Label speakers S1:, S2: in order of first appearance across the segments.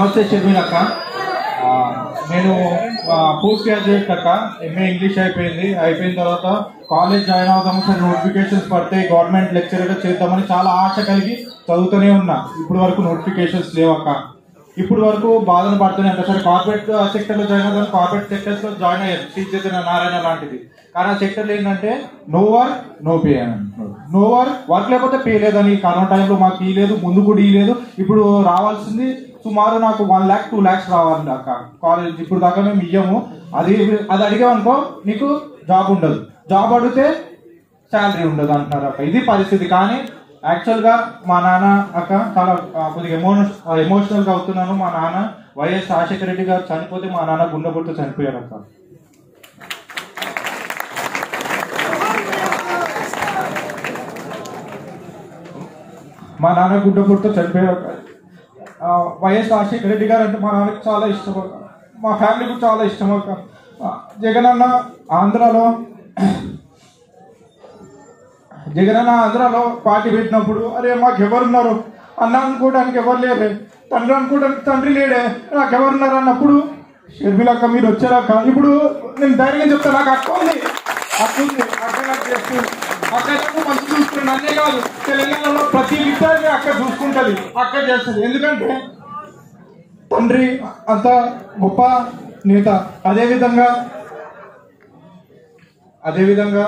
S1: నమస్తే షర్మిల అక్క ఆ, నేను పోస్ట్ గ్రాడ్యుయేట్ అక్క ఎంఏ ఇంగ్లీష్ అయిపోయింది అయిపోయిన తర్వాత కాలేజ్ జాయిన్ అవుదాము సరే నోటిఫికేషన్స్ పడతాయి గవర్నమెంట్ లెక్చరర్గా చేద్దామని చాలా ఆశ కలిగి చదువుతూనే ఉన్నా ఇప్పుడు వరకు నోటిఫికేషన్స్ లేవక్క ఇప్పుడు వరకు బాధను పడుతూనే ఉంటా సరే కార్పొరేట్ సెక్టర్లో జాయిన్ అవుతాను కార్పొరేట్ సెక్టర్స్లో జాయిన్ అయ్యారు శ్రీచైతన్య నారాయణ లాంటిది కానీ ఆ సెక్టర్లో ఏంటంటే నో వర్క్ నో పే అని అంటున్నారు నో వర్క్ వర్క్ లేకపోతే పే లేదని కరోనా టైంలో మాకు ఈ లేదు ముందు కూడా ఈ లేదు ఇప్పుడు రావాల్సింది సుమారు నాకు వన్ ల్యాక్ టూ ల్యాక్స్ రావాలి అక్క కాలేజ్ ఇప్పుడు దాకా మేము ఇయ్యము అది అది అడిగామనుకో నీకు జాబ్ ఉండదు జాబ్ అడిగితే శాలరీ ఉండదు అంటున్నారు అక్క ఇది పరిస్థితి కానీ యాక్చువల్ గా మా నాన్న అక్క చాలా ఆ, కొద్దిగా ఎమోన ఎమోషనల్ గా అవుతున్నాను మా నాన్న వైఎస్ రాజశేఖర రెడ్డి గారు చనిపోతే మా నాన్న గుండెపోటుతో చనిపోయారు అక్క మా నాన్న గుడ్డపూడితో చనిపోయారు ఆ, వైఎస్ రాజశేఖర రెడ్డి గారు అంటే మా నాన్నకి చాలా ఇష్టం అక్క. మా ఫ్యామిలీకి చాలా ఇష్టం అక్క ఆ, జగన్ అన్న ఆంధ్రాలో జగన్ అన్న ఆంధ్రాలో పార్టీ పెట్టినప్పుడు అరే మాకు ఎవరున్నారు అన్న అనుకోవడానికి ఎవరు లేరే తండ్రి అనుకోవడానికి తండ్రి లేడే నాకు ఎవరున్నారు అన్నప్పుడు షర్మిలక్క మీరు వచ్చారక్క ఇప్పుడు నేను ధైర్యంగా చెప్తాను నాకు అక్క ఉంది అక్క ఉంది అక్క నాకు చేస్తుంది అక్క నాకు మంచి చూసుకుంటుంది అన్నే కాదు తెలంగాణలో ప్రతి విద్యార్థి అక్క చూసుకుంటది అక్క చేస్తుంది ఎందుకంటే తండ్రి అంత గొప్ప నేత అదేవిధంగా అదేవిధంగా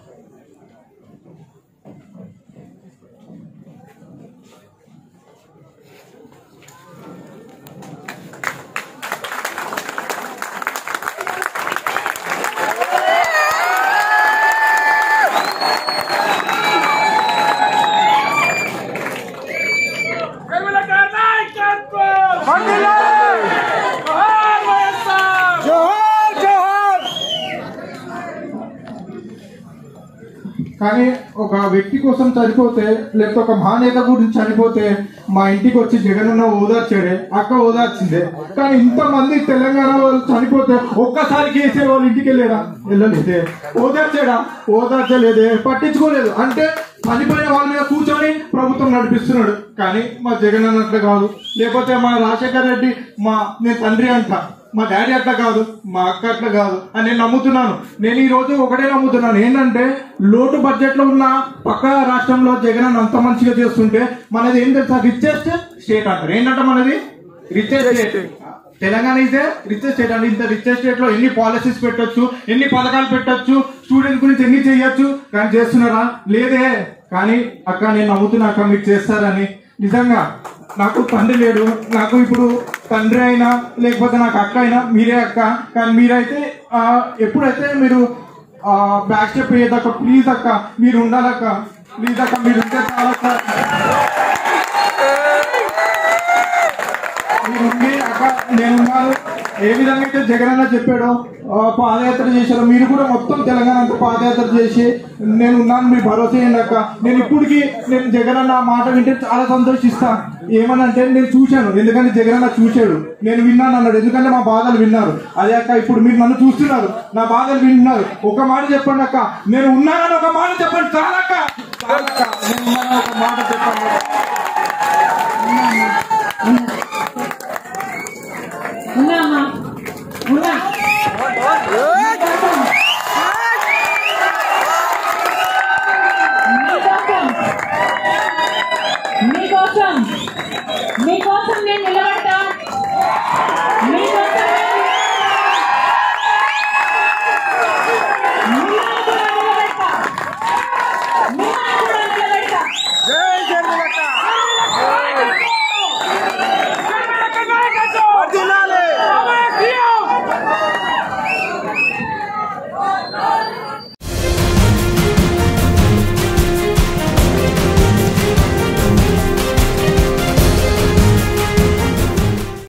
S1: కానీ ఒక వ్యక్తి కోసం చనిపోతే లేకపోతే ఒక మహానేత గురించి చనిపోతే మా ఇంటికి వచ్చి జగనన్న ఓదార్చాడే అక్క ఓదార్చిందే కానీ ఇంతమంది తెలంగాణ వాళ్ళు చనిపోతే ఒక్కసారి కేసీఆర్ వాళ్ళ ఇంటికి వెళ్ళాడా వెళ్ళలేదే ఓదార్చాడా ఓదార్చలేదే పట్టించుకోలేదు అంటే చనిపోయిన వాళ్ళ మీద కూర్చొని ప్రభుత్వం నడిపిస్తున్నాడు కానీ మా జగన్ అన్నట్లు కాదు లేకపోతే మా రాజశేఖర్ రెడ్డి మా నేను తండ్రి అంట మా డాడీ అట్లా కాదు మా అక్క అట్లా కాదు అని నేను నమ్ముతున్నాను నేను ఈ రోజు ఒకటే నమ్ముతున్నాను ఏంటంటే లోటు బడ్జెట్ లో ఉన్న పక్క రాష్ట్రంలో జగన్ అన్న అంత మంచిగా చేస్తుంటే మనది ఏం తెలుసా రిచెస్ట్ స్టేట్ అంటారు ఏంటంటే మనది రిచెస్ట్ స్టేట్ తెలంగాణ ఇదే రిచెస్ట్ స్టేట్ అంటే ఇంత రిచెస్ట్ స్టేట్ లో ఎన్ని పాలసీస్ పెట్టొచ్చు ఎన్ని పథకాలు పెట్టొచ్చు స్టూడెంట్ గురించి ఎన్ని చేయొచ్చు కానీ చేస్తున్నారా లేదే కానీ అక్క నేను నమ్ముతున్నా అక్క మీరు చేస్తారని నిజంగా నాకు తండ్రి లేడు నాకు ఇప్పుడు తండ్రి అయినా లేకపోతే నాకు అక్క అయినా మీరే అక్క కానీ మీరైతే ఆ, ఎప్పుడైతే మీరు బ్యాక్ స్టెప్ వేయదక్క ప్లీజ్ అక్క మీరు ఉండాలక్క ప్లీజ్ అక్క మీరు ఉంటే చాలక్క మీరు ఉండి అక్క నేనున్నాను ఏ విధంగా అయితే జగన్ అన్న చెప్పాడో ఆ, పాదయాత్ర చేశారో మీరు కూడా మొత్తం తెలంగాణ అంతా పాదయాత్ర చేసి నేను ఉన్నాను మీరు భరోసా చేయండి అక్క నేను ఇప్పటికి నేను జగన్ అన్న మాట వింటే చాలా సంతోషిస్తా ఏమనంటే నేను చూశాను ఎందుకంటే జగన్ అన్న చూశాడు నేను విన్నాను అన్నాడు ఎందుకంటే మా బాధలు విన్నారు అదే అక్క ఇప్పుడు మీరు నన్ను చూస్తున్నారు నా బాధలు వింటున్నారు ఒక మాట చెప్పండి అక్క నేను ఉన్నానని ఒక మాట చెప్పండి చాలక్క చాలక్క నేను ఉన్నానని ఒక మాట చెప్పండి